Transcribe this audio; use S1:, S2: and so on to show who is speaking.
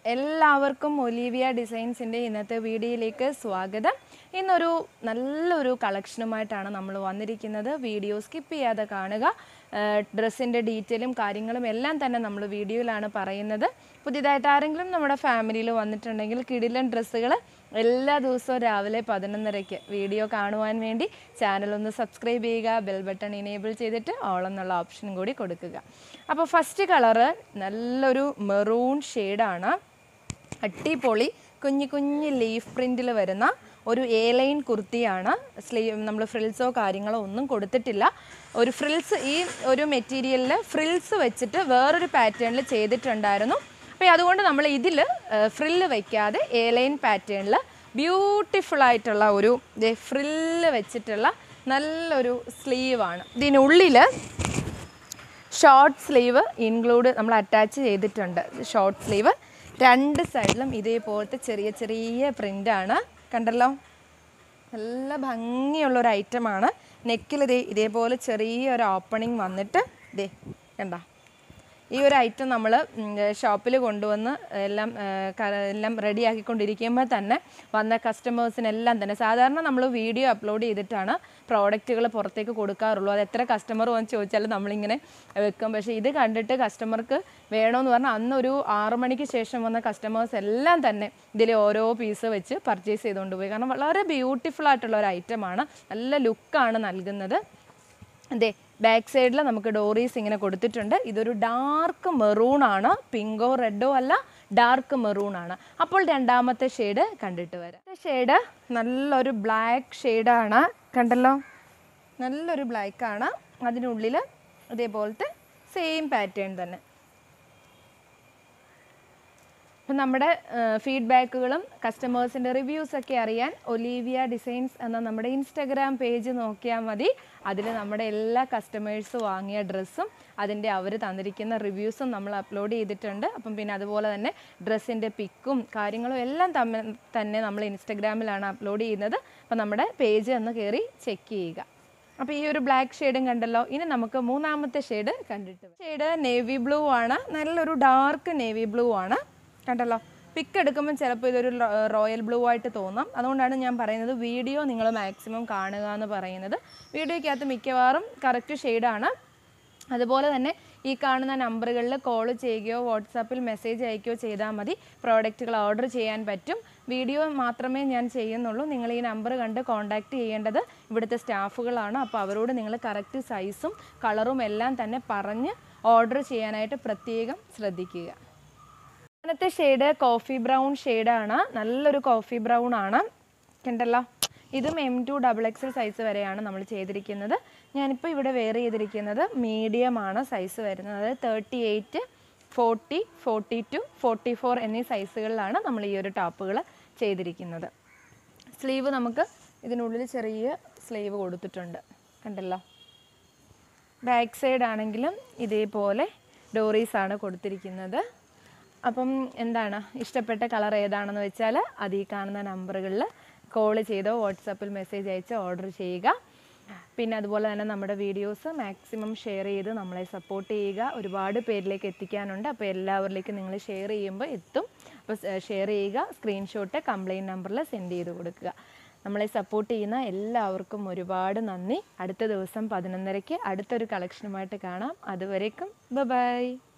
S1: എല്ലാവർക്കും ഒലീവിയ ഡിസൈൻസിൻ്റെ ഇന്നത്തെ വീഡിയോയിലേക്ക് സ്വാഗതം ഇന്നൊരു നല്ലൊരു കളക്ഷനുമായിട്ടാണ് നമ്മൾ വന്നിരിക്കുന്നത് വീഡിയോ സ്കിപ്പ് ചെയ്യാതെ കാണുക ഡ്രസ്സിൻ്റെ ഡീറ്റെയിലും കാര്യങ്ങളും എല്ലാം തന്നെ നമ്മൾ വീഡിയോയിലാണ് പറയുന്നത് പുതിയതായിട്ട് ആരെങ്കിലും നമ്മുടെ ഫാമിലിയിൽ വന്നിട്ടുണ്ടെങ്കിൽ കിടിലൻ ഡ്രസ്സുകൾ എല്ലാ ദിവസവും രാവിലെ പതിനൊന്നരയ്ക്ക് വീഡിയോ കാണുവാൻ വേണ്ടി ചാനൽ ഒന്ന് സബ്സ്ക്രൈബ് ചെയ്യുക ബെൽ ബട്ടൺ ഇനേബിൾ ചെയ്തിട്ട് ഓൾ എന്നുള്ള ഓപ്ഷൻ കൂടി കൊടുക്കുക അപ്പോൾ ഫസ്റ്റ് കളറ് നല്ലൊരു മെറൂൺ ഷെയ്ഡാണ് അടിപൊളി കുഞ്ഞു കുഞ്ഞു ലീഫ് പ്രിൻറ്റിൽ വരുന്ന ഒരു എ ലൈൻ കുർത്തിയാണ് സ്ലീവ് നമ്മൾ ഫ്രിൽസോ കാര്യങ്ങളോ ഒന്നും കൊടുത്തിട്ടില്ല ഒരു ഫ്രിൽസ് ഈ ഒരു മെറ്റീരിയലിൽ ഫ്രിൽസ് വെച്ചിട്ട് വേറൊരു പാറ്റേണിൽ ചെയ്തിട്ടുണ്ടായിരുന്നു അപ്പോൾ അതുകൊണ്ട് നമ്മൾ ഇതിൽ ഫ്രില്ല് വയ്ക്കാതെ എ ലൈൻ പാറ്റേണിൽ ബ്യൂട്ടിഫുൾ ആയിട്ടുള്ള ഒരു ഫ്രില്ല് വെച്ചിട്ടുള്ള നല്ലൊരു സ്ലീവാണ് ഇതിനുള്ളിൽ ഷോർട്ട് സ്ലീവ് ഇൻക്ലൂഡ് നമ്മൾ അറ്റാച്ച് ചെയ്തിട്ടുണ്ട് ഷോർട്ട് സ്ലീവ് രണ്ട് സൈഡിലും ഇതേപോലത്തെ ചെറിയ ചെറിയ പ്രിൻ്റാണ് കണ്ടല്ലോ നല്ല ഭംഗിയുള്ള ഒരു ഐറ്റമാണ് നെക്കിൽ ഇതേ ഇതേപോലെ ചെറിയൊരു ഓപ്പണിങ് വന്നിട്ട് ഇതേ കണ്ട ഈ ഒരു ഐറ്റം നമ്മൾ ഷോപ്പിൽ കൊണ്ടുവന്ന് എല്ലാം ഏ, ക- എല്ലാം റെഡി ആക്കിക്കൊണ്ടിരിക്കുമ്പോൾ തന്നെ വന്ന കസ്റ്റമേഴ്സിനെല്ലാം തന്നെ സാധാരണ നമ്മൾ വീഡിയോ അപ്ലോഡ് ചെയ്തിട്ടാണ് പ്രോഡക്റ്റുകൾ പുറത്തേക്ക് കൊടുക്കാറുള്ളൂ അത് എത്ര കസ്റ്റമർ വന്ന് ചോദിച്ചാലും നമ്മളിങ്ങനെ വെക്കും പക്ഷേ ഇത് കണ്ടിട്ട് കസ്റ്റമർക്ക് വേണമെന്ന് പറഞ്ഞാൽ അന്നൊരു ആറു മണിക്ക് ശേഷം വന്ന കസ്റ്റമേഴ്സ് എല്ലാം തന്നെ ഇതിൽ ഓരോ പീസ് വെച്ച് പർച്ചേസ് ചെയ്തുകൊണ്ട് പോയി കാരണം വളരെ ബ്യൂട്ടിഫുൾ ആയിട്ടുള്ള ഒരു ഐറ്റമാണ് നല്ല ലുക്കാണ് നൽകുന്നത് അതെ ബാക്ക് സൈഡിൽ നമുക്ക് ഡോറീസ് ഇങ്ങനെ കൊടുത്തിട്ടുണ്ട് ഇതൊരു ഡാർക്ക് മെറൂൺ ആണ് പിങ്കോ റെഡോ അല്ല ഡാർക്ക് മെറൂൺ ആണ് അപ്പോൾ രണ്ടാമത്തെ ഷെയ്ഡ് കണ്ടിട്ട് വരാം ഷെയ്ഡ് നല്ലൊരു ബ്ലാക്ക് ഷെയ്ഡാണ് കണ്ടല്ലോ നല്ലൊരു ബ്ലാക്ക് ആണ് അതിനുള്ളിൽ ഇതേപോലത്തെ സെയിം പാറ്റേൺ തന്നെ അപ്പം നമ്മുടെ ഫീഡ്ബാക്കുകളും കസ്റ്റമേഴ്സിൻ്റെ റിവ്യൂസൊക്കെ അറിയാൻ ഒലീവിയ ഡിസൈൻസ് എന്ന നമ്മുടെ ഇൻസ്റ്റഗ്രാം പേജ് നോക്കിയാൽ മതി അതിൽ നമ്മുടെ എല്ലാ കസ്റ്റമേഴ്സ് വാങ്ങിയ ഡ്രസ്സും അതിൻ്റെ അവർ തന്നിരിക്കുന്ന റിവ്യൂസും നമ്മൾ അപ്ലോഡ് ചെയ്തിട്ടുണ്ട് അപ്പം പിന്നെ അതുപോലെ തന്നെ ഡ്രസ്സിൻ്റെ പിക്കും കാര്യങ്ങളും എല്ലാം തമ്മിൽ തന്നെ നമ്മൾ ഇൻസ്റ്റഗ്രാമിലാണ് അപ്ലോഡ് ചെയ്യുന്നത് അപ്പം നമ്മുടെ പേജ് ഒന്ന് കയറി ചെക്ക് ചെയ്യുക അപ്പോൾ ഈ ഒരു ബ്ലാക്ക് ഷെയ്ഡും കണ്ടല്ലോ ഇനി നമുക്ക് മൂന്നാമത്തെ ഷെയ്ഡ് കണ്ടിട്ട് ഷെയ്ഡ് നേവി ബ്ലൂ ആണ് നല്ലൊരു ഡാർക്ക് നേവി ബ്ലൂ ആണ് കണ്ടല്ലോ പിക്ക് എടുക്കുമ്പോൾ ചിലപ്പോൾ ഇതൊരു റോയൽ ബ്ലൂ ആയിട്ട് തോന്നാം അതുകൊണ്ടാണ് ഞാൻ പറയുന്നത് വീഡിയോ നിങ്ങൾ മാക്സിമം കാണുക എന്ന് പറയുന്നത് വീഡിയോയ്ക്കകത്ത് മിക്കവാറും കറക്റ്റ് ഷെയ്ഡാണ് അതുപോലെ തന്നെ ഈ കാണുന്ന നമ്പറുകളിൽ കോൾ ചെയ്യുകയോ വാട്സാപ്പിൽ മെസ്സേജ് അയക്കുകയോ ചെയ്താൽ മതി പ്രോഡക്റ്റുകൾ ഓർഡർ ചെയ്യാൻ പറ്റും വീഡിയോ മാത്രമേ ഞാൻ ചെയ്യുന്നുള്ളൂ നിങ്ങൾ ഈ നമ്പർ കണ്ട് കോൺടാക്റ്റ് ചെയ്യേണ്ടത് ഇവിടുത്തെ സ്റ്റാഫുകളാണ് അപ്പോൾ അവരോട് നിങ്ങൾ കറക്റ്റ് സൈസും കളറും എല്ലാം തന്നെ പറഞ്ഞ് ഓർഡർ ചെയ്യാനായിട്ട് പ്രത്യേകം ശ്രദ്ധിക്കുക അങ്ങനത്തെ ഷെയ്ഡ് കോഫി ബ്രൗൺ ഷെയ്ഡാണ് നല്ലൊരു കോഫി ബ്രൗൺ ആണ് കണ്ടല്ലോ ഇതും M to double XL size വരെയാണ് നമ്മൾ ചെയ്തിരിക്കുന്നത് ഞാനിപ്പോൾ ഇവിടെ വെയർ ചെയ്തിരിക്കുന്നത് മീഡിയം ആണ് സൈസ് വരുന്നത് അതായത് thirty eight forty forty two forty four എന്നീ സൈസുകളിലാണ് നമ്മൾ ഈ ഒരു ടോപ്പുകൾ ചെയ്തിരിക്കുന്നത് സ്ലീവ് നമുക്ക് ഇതിനുള്ളിൽ ചെറിയ സ്ലീവ് കൊടുത്തിട്ടുണ്ട് കണ്ടല്ലോ ബാക്ക് സൈഡ് ആണെങ്കിലും ഇതേപോലെ ഡോറീസ് ആണ് കൊടുത്തിരിക്കുന്നത് അപ്പം എന്താണ് ഇഷ്ടപ്പെട്ട കളർ ഏതാണെന്ന് വെച്ചാൽ അത് ഈ കാണുന്ന നമ്പറുകളിൽ കോൾ ചെയ്തോ വാട്സാപ്പിൽ മെസ്സേജ് അയച്ചോ ഓർഡർ ചെയ്യുക പിന്നെ അതുപോലെ തന്നെ നമ്മുടെ വീഡിയോസ് മാക്സിമം ഷെയർ ചെയ്ത് നമ്മളെ സപ്പോർട്ട് ചെയ്യുക ഒരുപാട് പേരിലേക്ക് എത്തിക്കാനുണ്ട് അപ്പോൾ എല്ലാവരിലേക്കും നിങ്ങൾ ഷെയർ ചെയ്യുമ്പോൾ എത്തും അപ്പോൾ ഷെയർ ചെയ്യുക സ്ക്രീൻഷോട്ട് കംപ്ലയിൻറ്റ് നമ്പറിൽ സെൻഡ് ചെയ്ത് കൊടുക്കുക നമ്മളെ സപ്പോർട്ട് ചെയ്യുന്ന എല്ലാവർക്കും ഒരുപാട് നന്ദി അടുത്ത ദിവസം പതിനൊന്നരയ്ക്ക് അടുത്തൊരു കളക്ഷനുമായിട്ട് കാണാം അതുവരേക്കും ബൈ